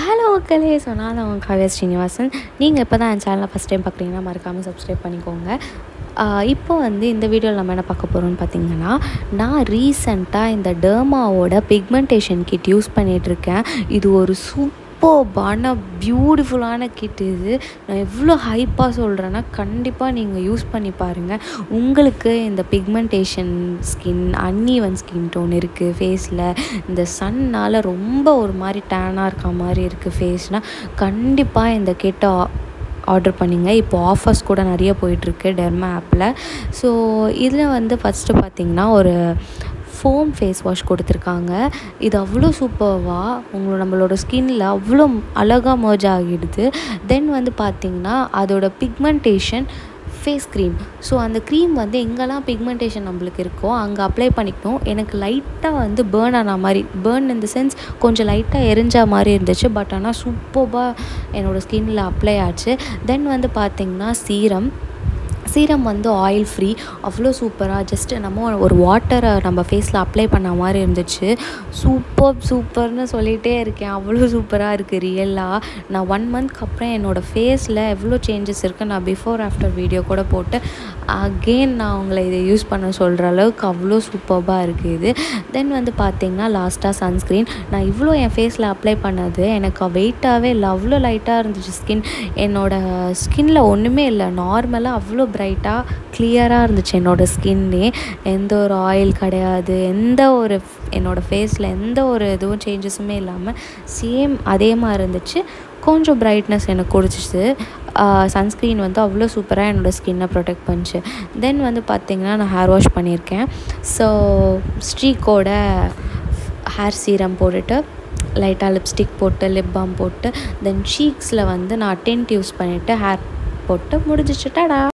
hello மக்களே so நான் தான் உங்கள் காவியா ஸ்ரீனிவாசன் நீங்கள் இப்போ தான் என் சேனலை ஃபஸ்ட் டைம் பார்க்குறீங்கன்னா மறக்காமல் சப்ஸ்கிரைப் பண்ணிக்கோங்க ஆஹ் இப்போ வந்து இந்த வீடியோவில் நம்ம என்ன பார்க்க போகிறோம்னு பார்த்தீங்கன்னா நான் ரீசண்டாக இந்த டர்மாவோட பிக்மெண்டேஷன் கிட் யூஸ் பண்ணிகிட்ருக்கேன் இது ஒரு சூப்பர்பான பியூட்டிஃபுல்லான கிட் இது நான் எவ்வளோ ஹைப்பாக சொல்கிறேன்னா கண்டிப்பாக நீங்கள் யூஸ் பண்ணி பாருங்கள் உங்களுக்கு இந்த pigmentation skin uneven skin tone இருக்குது ஃபேஸில் இந்த சன்னால் ரொம்ப ஒரு மாதிரி டேனாக இருக்க மாதிரி இருக்குது ஃபேஸ்னால் கண்டிப்பாக இந்த கிட்ட ஆர்டர் பண்ணிங்க இப்போ ஆஃபர்ஸ் கூட நிறைய போயிட்டுருக்கு டெர்மா ஆப்பில் ஸோ இதில் வந்து ஃபஸ்ட்டு பார்த்திங்கன்னா ஒரு ஃபோம் ஃபேஸ் வாஷ் கொடுத்துருக்காங்க இது அவ்வளோ சூப்பர்வாக உங்களோட நம்மளோட ஸ்கின்னில் அவ்வளோ அழகாக மர்ஜ் ஆகிடுது தென் வந்து பார்த்திங்கன்னா அதோட பிக்மெண்டேஷன் ஃபேஸ் க்ரீம் ஸோ அந்த க்ரீம் வந்து எங்கெல்லாம் பிக்மெண்டேஷன் நம்மளுக்கு இருக்கோ அங்கே அப்ளை பண்ணிக்கணும் எனக்கு லைட்டாக வந்து பேர்ன் ஆன மாதிரி பேர்ன் இந்த சென்ஸ் கொஞ்சம் லைட்டாக எரிஞ்ச மாதிரி இருந்துச்சு பட் ஆனால் சூப்பர்பாக என்னோடய ஸ்கின்னில் அப்ளை ஆச்சு தென் வந்து பார்த்திங்கன்னா சீரம் சீரம் வந்து ஆயில் ஃப்ரீ அவ்வளோ சூப்பராக ஜஸ்ட்டு நம்ம ஒரு வாட்டரை நம்ம ஃபேஸில் அப்ளை பண்ண மாதிரி இருந்துச்சு சூப்பர் சூப்பர்னு சொல்லிகிட்டே இருக்கேன் அவ்வளோ சூப்பராக இருக்குது ரியலாக நான் ஒன் மந்த்க்கு அப்புறம் என்னோடய ஃபேஸில் எவ்வளோ சேஞ்சஸ் இருக்குது நான் பிஃபோர் ஆஃப்டர் வீடியோ கூட போட்டு அகெயின் நான் உங்களை இதை யூஸ் பண்ண சொல்கிற அளவுக்கு அவ்வளோ சூப்பர்பாக இருக்குது இது தென் வந்து பார்த்திங்கன்னா லாஸ்ட்டாக சன்ஸ்க்ரீன் நான் இவ்வளோ என் ஃபேஸில் அப்ளை பண்ணது எனக்கு வெயிட்டாகவே இல்லை அவ்வளோ லைட்டாக இருந்துச்சு ஸ்கின் என்னோடய ஸ்கின்னில் ஒன்றுமே இல்லை நார்மலாக அவ்வளோ பிரைட்டாக கிளியராக இருந்துச்சு என்னோடய ஸ்கின்னே எந்த ஒரு ஆயில் கிடையாது எந்த ஒரு என்னோடய ஃபேஸில் எந்த ஒரு இதுவும் சேஞ்சஸுமே இல்லாமல் சேம் அதே மாதிரி இருந்துச்சு கொஞ்சம் பிரைட்னஸ் எனக்கு கொடுத்துச்சு சன்ஸ்க்ரீன் வந்து அவ்வளோ சூப்பராக என்னோடய ஸ்கின்னை ப்ரொடெக்ட் பண்ணிச்சு தென் வந்து பார்த்திங்கன்னா நான் ஹேர் வாஷ் பண்ணியிருக்கேன் ஸோ ஸ்ட்ரீக்கோட ஹேர் சீரம் போட்டுட்டு லைட்டாக லிப்ஸ்டிக் போட்டு லிப் பாம் போட்டு தென் சீக்ஸில் வந்து நான் டென்ட் யூஸ் பண்ணிவிட்டு ஹேர் போட்டு முடிஞ்சிச்சு டடா